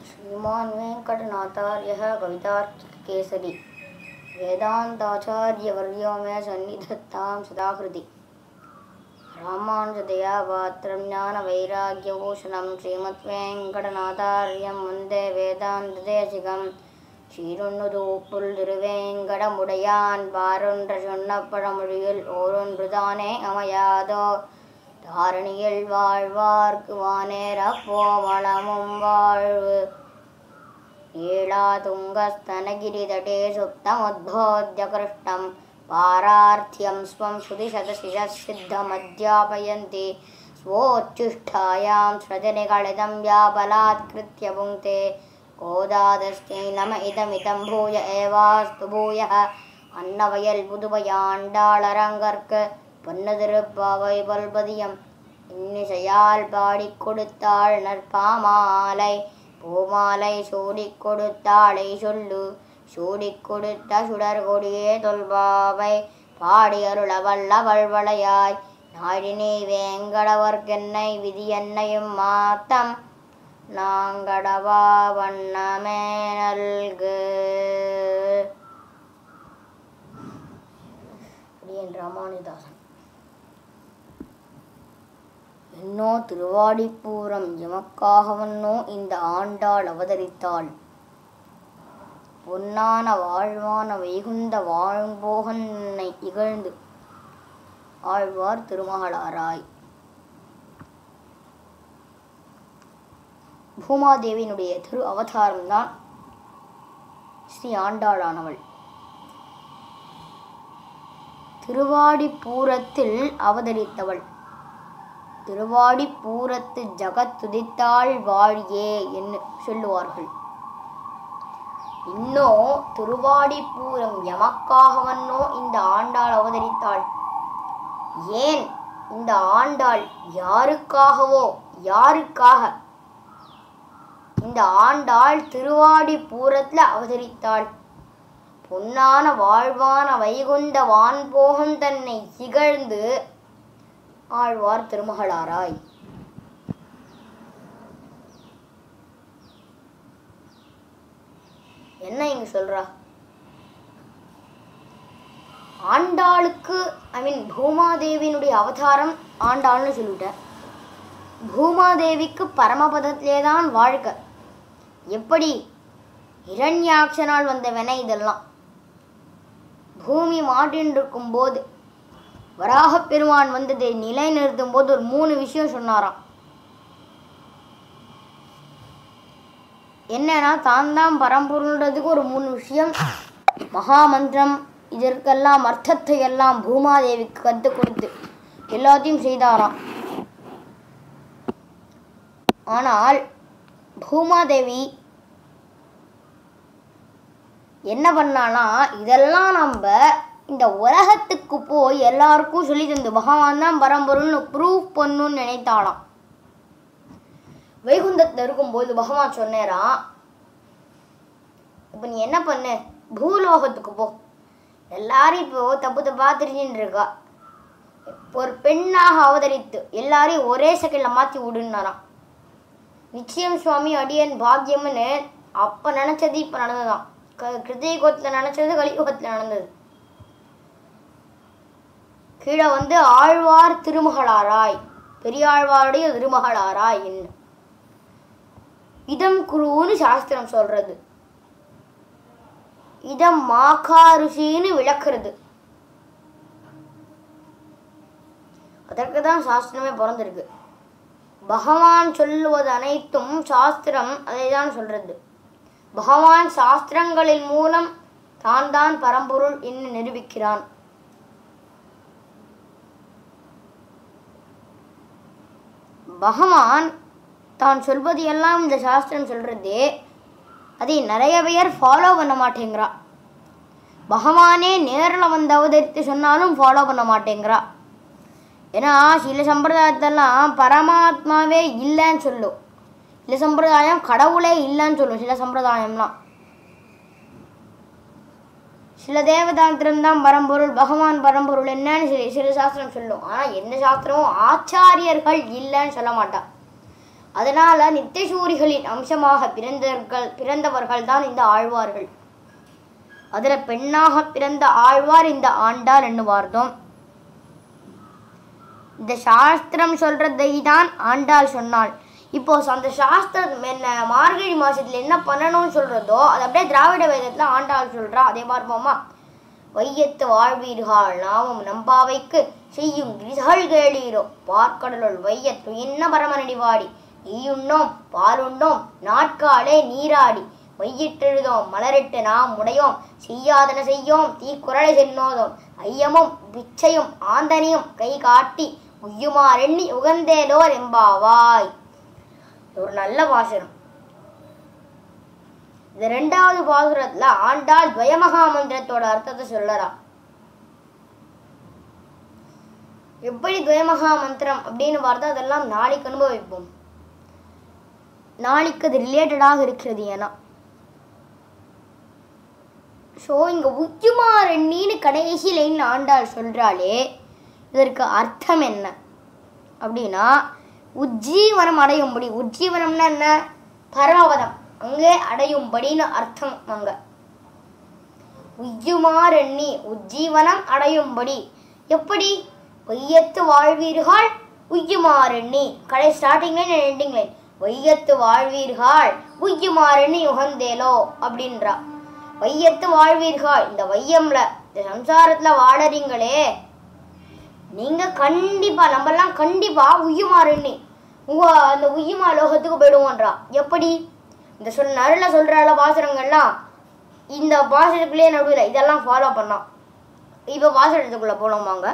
श्रीमान् वेङ्कटनाथार्यः कवितार्किककेसरी वेदान्ताचार्यवर्यो मे सन्निधत्तां सदाकृति रामानुजदया पात्रं ज्ञानवैराग्यभूषणं श्रीमद्वेङ्कटनाथार्यं वन्दे वेदान्तदेशिकं சீரொன்னுதூப்புள் திருவேங்கடமுடையான் பாரொன்ற சொன்ன பழமொழியில் ஓரொன்றுதானே அமையாதோ தாரணியில் வாழ்வார்க்கு வானேரப்போ வளமும் வாழ்வு நீளா துங்கஸ்தனகிரிதடே சுப்தமுद्बोध्य कृष्णं पारार्थ्यं स्वं श्रुतिशतशिशः सिद्धमध्यापयन्ति स्वोच्छिष्ठायां सृजनिगलितं व्याबलात्कृत्य पुङ्क्ते கோதாதஸ்தை நம இதமிதம் பூய ஏவாஸ்து பூயः அன்னவயல் புதுவையாண்டாளரங்கற்க பொன்னதிருப்பாவை பல்பதியம் இன்னிசையால் பாடிக் கொடுத்தாள் நற்பாமாலை பூமாலை சூடிக் கொடுத்தாளை சொல்லு சூடிக் கொடுத்த சுடர் கொடியே தொல்பாவை பாடி அருள வல்ல வல்வளையாய் நாடினி வேங்கடவர்க்கென்னை விதி என்னையும் மாத்தம் நாங்கடவா வண்ணமே நல்கு அடியன் ராமானுதாசன் என்னோ திருவாடிப்பூரம் எமக்காகவன்னோ இந்த ஆண்டாள் அவதரித்தாள் பொன்னான வாழ்வான வைகுந்த வாழ்போகன்னை இகழ்ந்து ஆழ்வார் திருமகளாராய் பூமாதேவியினுடைய திரு அவதாரம்தான் ஸ்ரீ ஆண்டாளானவள் திருவாடிப்பூரத்தில் அவதரித்தவள் திருவாடிப்பூரத்து ஜகத்துதித்தாள் வாழியே என்று சொல்லுவார்கள் இன்னோ திருவாடிப்பூரம் எமக்காகவன்னோ இந்த ஆண்டாள் அவதரித்தாள் ஏன் இந்த ஆண்டாள் யாருக்காகவோ யாருக்காக இந்த ஆண்டாள் திருவாடிப்பூரத்தில் அவதரித்தாள் பொன்னான வாழ்வான வைகுந்த வான்போகம் தன்னை இகழ்ந்து ஆழ்வார் திருமகளாராய் என்ன இங்க சொல்றா ஆண்டாளுக்கு ஐ மீன் பூமாதேவியினுடைய அவதாரம் ஆண்டாள்னு சொல்லிட்டேன் பூமாதேவிக்கு பரமபதத்திலே தான் வாழ்க்கை எப்படி இரண்யாட்சனால் வந்த வினை இதெல்லாம் பூமி மாட்டின் இருக்கும் போது வராகப் பெருமான் வந்ததை நிலைநிறுத்தும் போது ஒரு மூணு விஷயம் சொன்னாராம் என்னன்னா தான் தான் பரம்பொருள்ன்றதுக்கு ஒரு மூணு விஷயம் மகாமந்திரம் இதற்கெல்லாம் அர்த்தத்தை எல்லாம் பூமாதேவிக்கு கற்றுக் கொடுத்து எல்லாத்தையும் செய்தாராம் ஆனால் பூமாதேவி என்ன பண்ணானா இதெல்லாம் நம்ம இந்த உலகத்துக்கு போய் எல்லாருக்கும் சொல்லி தந்து பகவான் தான் பரம்பொருள்னு ப்ரூவ் பண்ணுன்னு நினைத்தாளாம் வைகுந்தத்தில் இருக்கும்போது பகவான் சொன்னேராம் இப்போ நீ என்ன பண்ணு பூலோகத்துக்கு போ எல்லாரும் இப்போ தப்பு தப்பா தெரிஞ்சுட்டு இருக்கா ஒரு பெண்ணாக அவதரித்து எல்லாரையும் ஒரே செகண்ட்ல மாற்றி விடுனாராம் நிச்சயம் சுவாமி அடியன் பாக்கியம்னு அப்போ நினச்சது இப்போ நடந்ததுதான் க கிருத்தியுகத்தில் நினச்சது கலியுகத்தில் நடந்தது கீழே வந்து ஆழ்வார் திருமகளாராய் பெரியாழ்வாருடைய திருமகளாராய் என்ன இதம் குருன்னு சாஸ்திரம் சொல்றது இதம் மாகாருஷின்னு விளக்குறது அதற்கு தான் சாஸ்திரமே பிறந்திருக்கு பகவான் சொல்லுவது அனைத்தும் சாஸ்திரம் அதை தான் சொல்றது பகவான் சாஸ்திரங்களின் மூலம் தான் தான் பரம்பொருள் என்று நிரூபிக்கிறான் பகவான் தான் சொல்வது எல்லாம் இந்த சாஸ்திரம் சொல்றது அதை நிறைய பேர் ஃபாலோ பண்ண மாட்டேங்கிறா பகவானே நேரில் வந்து அவதரித்து சொன்னாலும் ஃபாலோ பண்ண மாட்டேங்கிறா ஏன்னா சில சம்பிரதாயத்தெல்லாம் பரமாத்மாவே இல்லைன்னு சொல்லும் சில சம்பிரதாயம் கடவுளே இல்லைன்னு சொல்லும் சில சம்பிரதாயம்லாம் சில தேவதாந்திரம் தான் பரம்பொருள் பகவான் பரம்பொருள் என்னன்னு சில சில சாஸ்திரம் சொல்லும் ஆனால் எந்த சாஸ்திரமும் ஆச்சாரியர்கள் இல்லைன்னு சொல்ல மாட்டா அதனால நித்தியசூரிகளின் அம்சமாக பிறந்தவர்கள் பிறந்தவர்கள் தான் இந்த ஆழ்வார்கள் அதுல பெண்ணாக பிறந்த ஆழ்வார் இந்த ஆண்டாள் என்னுவார்தோம் இந்த சாஸ்திரம் சொல்றதை தான் ஆண்டாள் சொன்னாள் இப்போ அந்த சாஸ்திரம் என்ன மார்கழி மாசத்துல என்ன பண்ணணும்னு சொல்றதோ அது அப்படியே திராவிட வேதத்துல ஆண்டாள் சொல்றா அதே பார்ப்போமா வையத்து வாழ்வீர்கள் நாமும் நம்பாவைக்கு செய்யும் கிரிசகள் கேளீரோ பார்க்கடலுள் வையத்து என்ன பரமனடிவாடி ஈயுண்ணோம் பாலுண்ணோம் நாட்காலே நீராடி மையிட்டெழுதோம் மலரிட்டு நாம் உடையோம் செய்யாதன செய்யோம் தீக்குறளை சென்னோதோம் ஐயமும் பிச்சையும் ஆந்தனியும் கை காட்டி உய்யுமாறெண்ணி உகந்தேலோர் எம்பாவாய் இது ஒரு நல்ல பாசுரம் இந்த ரெண்டாவது பாசுரத்துல ஆண்டாள் துவயமகா மந்திரத்தோட அர்த்தத்தை சொல்லறா எப்படி துவயமகா மந்திரம் அப்படின்னு பார்த்தா அதெல்லாம் நாளைக்கு அனுபவிப்போம் நாளைக்கு அது ரிலேட்டடாக இருக்கிறது ஏன்னா ஸோ இங்க உச்சுமாரண்ணின்னு கடைசி லைன் ஆண்டாள் சொல்றாளே இதற்கு அர்த்தம் என்ன அப்படின்னா உஜ்ஜீவனம் அடையும்படி உஜ்ஜீவனம்னா என்ன பரமபதம் அங்கே அடையும்படின்னு அர்த்தம் அங்க உய்யுமாறெண்ணி உஜ்ஜீவனம் அடையும்படி எப்படி வையத்து வாழ்வீர்கள் உய்யுமாறெண்ணி கடை ஸ்டார்டிங் லைன் எண்டிங் லைன் வையத்து வாழ்வீர்கள் உய்யுமாறெண்ணி உகந்தேலோ அப்படின்றா வையத்து வாழ்வீர்கள் இந்த வையம்ல இந்த சம்சாரத்துல வாழறீங்களே நீங்க கண்டிப்பா நம்மெல்லாம் கண்டிப்பா உய்யுமாறுன்னு உங்க அந்த உய்யுமா லோகத்துக்கு போயிடுவோன்றா எப்படி இந்த சொல் நருல சொல்றால பாசுரங்கள்லாம் இந்த பாசுரத்துக்குள்ளேயே நடுவில் இதெல்லாம் ஃபாலோ பண்ணோம் இப்போ பாசுரத்துக்குள்ள போனோம் வாங்க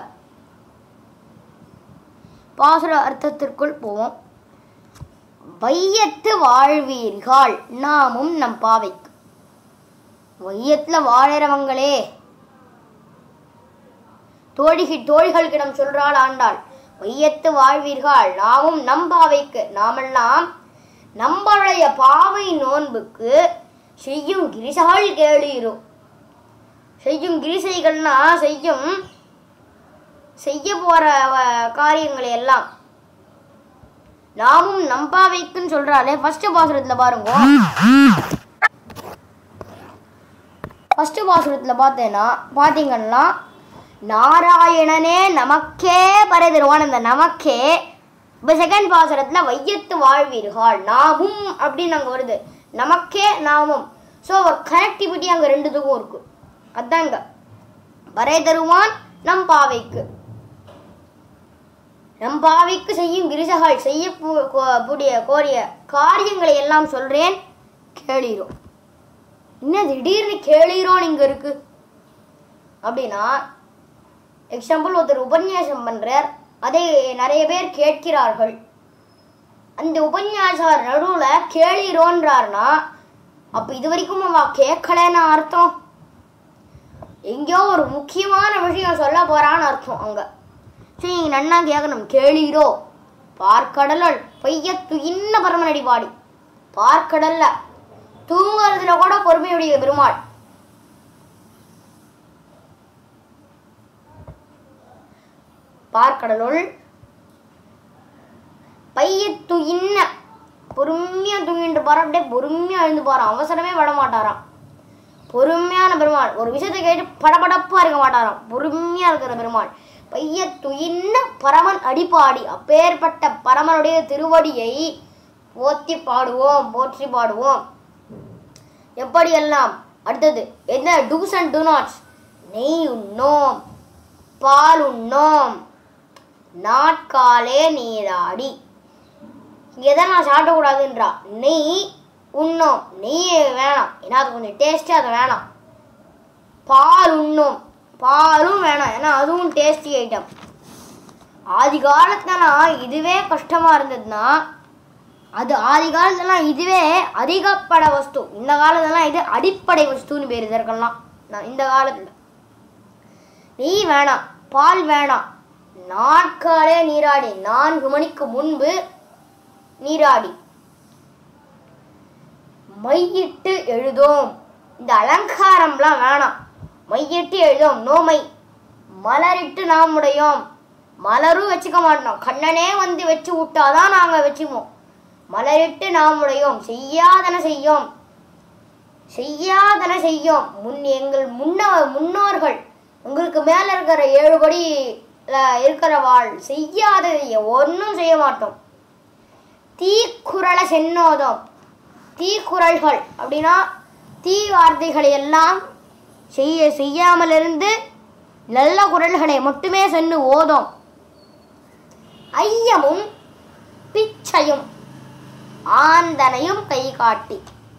பாசுர அர்த்தத்திற்குள் போவோம் வையத்து வாழ்வீர்கள் நாமும் நம் பாவைக்கு வையத்துல வாழறவங்களே தோழிகி தோழிகளுக்கிடம் சொல்றாள் ஆண்டாள் வையத்து வாழ்வீர்கள் நாமும் நம்பாவைக்கு நாமெல்லாம் நம்மளுடைய பாவை நோன்புக்கு செய்யும் கிரிசகள் கேளீரும் செய்யும் கிரிசைகள்னா செய்யும் செய்ய போற வ- காரியங்களை எல்லாம் நாமும் நம்பாவைக்குன்னு சொல்றாளே ஃபர்ஸ்ட் பாசுரத்துல பாருங்க ஃபர்ஸ்ட் பாசுரத்துல பார்த்தேன்னா பார்த்தீங்கன்னா நாராயணனே நமக்கே பறை தருவான் அந்த நமக்கே இப்போ செகண்ட் பாசுரத்துல வையத்து வாழ்வீர்கள் நாமும் அப்படின்னு அங்கே வருது நமக்கே நாமும் ஸோ கனெக்டிவிட்டி அங்கே ரெண்டுத்துக்கும் இருக்கு அதாங்க பறை தருவான் நம் பாவைக்கு நம் பாவைக்கு செய்யும் கிரிசகள் செய்ய பு- கோ- கூடிய கோரிய காரியங்களை எல்லாம் சொல்றேன் கேளீரும் என்ன திடீர்னு கேளீரோன்னு இங்க இருக்கு அப்படின்னா எக்ஸாம்பிள் ஒருத்தர் உபன்யாசம் பண்றார் அதை நிறைய பேர் கேட்கிறார்கள் அந்த உபன்யாசார் நடுவுல கேளீரோன்றார்னா அப்ப இது வரைக்கும் அவ கேட்கலன்னு அர்த்தம் எங்கேயோ ஒரு முக்கியமான விஷயம் சொல்ல போறான்னு அர்த்தம் அங்க சரி நீங்க நன்னா கேட்கணும் கேளீரோ பார்க்கடலுள் பையத்து இன்ன பரமனடி பாடி பார்க்கடல்ல தூங்குறதுல கூட பொறுமையுடைய பெருமாள் பார்க்கடலுள் பையத்து இன்ன பொறுமையா தூங்கிட்டு போற அப்படியே பொறுமையா எழுந்து போறான் அவசரமே விட மாட்டாராம் பொறுமையான பெருமாள் ஒரு விஷயத்தை கேட்டு படபடப்பா இருக்க மாட்டாராம் பொறுமையா இருக்கிற பெருமாள் பைய துயின்ன பரமன் அடிப்பாடி அப்பேற்பட்ட பரமனுடைய திருவடியை போத்தி பாடுவோம் போற்றி பாடுவோம் எப்படியெல்லாம் அடுத்தது என்ன டூஸ் அண்ட் டூ நாட்ஸ் நெய் உண்ணோம் பால் உண்ணோம் நாட்காலே நீராடி இங்கே எதை நான் சாப்பிடக்கூடாதுன்றா நெய் உண்ணோம் நெய் வேணாம் ஏன்னா அது கொஞ்சம் டேஸ்ட்டாக அது வேணாம் பால் உண்ணும் பாலும் வேணாம் ஏன்னா அதுவும் டேஸ்டி ஐட்டம் ஆதி காலத்துலலாம் இதுவே கஷ்டமாக இருந்ததுன்னா அது ஆதி காலத்துலலாம் இதுவே அதிகப்பட வஸ்து இந்த காலத்துலலாம் இது அடிப்படை வஸ்துன்னு பேர் இதற்கெல்லாம் நான் இந்த காலத்தில் நெய் வேணாம் பால் வேணாம் நாட்காலே நீராடி நான்கு மணிக்கு முன்பு நீராடி மையிட்டு எழுதோம் இந்த அலங்காரம்லாம் வேணாம் மையிட்டு எழுதோம் நோமை மலரிட்டு நாம் உடையோம் மலரும் வச்சுக்க மாட்டோம் கண்ணனே வந்து வச்சு விட்டாதான் நாங்கள் வச்சுக்குவோம் மலரிட்டு நாம் உடையோம் செய்யாதன செய்யோம் செய்யாதன செய்யோம் முன் எங்கள் முன்ன முன்னோர்கள் உங்களுக்கு மேல இருக்கிற ஏழு படி இருக்கிற வாழ் செய்யாததை ஒன்றும் செய்ய மாட்டோம் தீக்குறளை சென்னோதோம் தீக்குறள்கள் அப்படின்னா தீ வார்த்தைகளை எல்லாம் செய்ய செய்யாமல் இருந்து நல்ல குரல்களை மட்டுமே சென்று ஓதோம் ஐயமும் பிச்சையும் ஆந்தனையும் கை காட்டி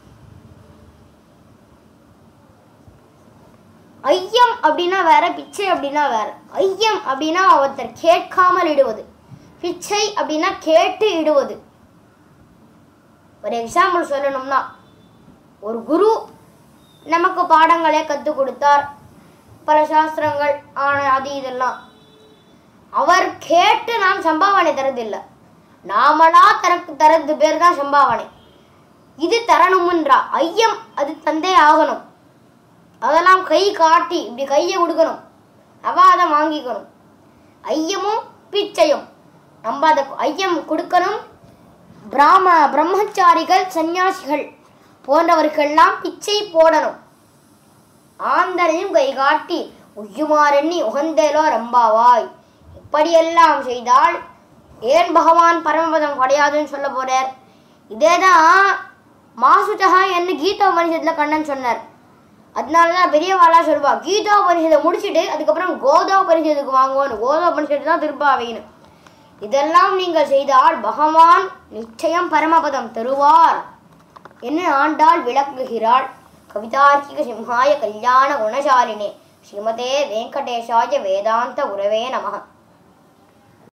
ஐயம் அப்படின்னா வேற பிச்சை அப்படின்னா வேற ஐயம் அப்படின்னா ஒருத்தர் கேட்காமல் இடுவது பிச்சை அப்படின்னா கேட்டு இடுவது ஒரு எக்ஸாம்பிள் சொல்லணும்னா ஒரு குரு நமக்கு பாடங்களை கற்றுக் கொடுத்தார் பல சாஸ்திரங்கள் ஆன அது இதெல்லாம் அவர் கேட்டு நாம் சம்பாவனை தரதில்லை நாமளா தரக்கு தரது பேர் தான் சம்பாவனை இது தரணும்ன்றா ஐயம் அது தந்தே ஆகணும் அதெல்லாம் கை காட்டி இப்படி கையை கொடுக்கணும் அவ அதை வாங்கிக்கணும் ஐயமும் பிச்சையும் நம்ம அதை ஐயம் கொடுக்கணும் பிராம பிரம்மச்சாரிகள் சந்நியாசிகள் போன்றவர்கள்லாம் பிச்சை போடணும் ஆந்தரையும் கை காட்டி உய்யுமாறெண்ணி உகந்தேலோ ரம்பாவாய் இப்படியெல்லாம் செய்தால் ஏன் பகவான் பரமபதம் கிடையாதுன்னு சொல்ல போறார் இதேதான் மாசுச்சகா என்று கீதா உபனிஷத்துல கண்ணன் சொன்னார் அதனால தான் பெரியவாளா சொல்வா கீதா உபனிஷத்தை முடிச்சுட்டு அதுக்கப்புறம் கோதா உபனிஷத்துக்கு வாங்குவோன்னு கோதா உபனிஷத்து தான் திருப்பாவைன்னு இதெல்லாம் நீங்கள் செய்தால் பகவான் நிச்சயம் பரமபதம் தருவார் என்று ஆண்டாள் விளக்குகிறாள் கவிதார்க்கிக சிம்ஹாய கல்யாண குணசாலினே ஸ்ரீமதே வெங்கடேஷாய வேதாந்த உறவே நமः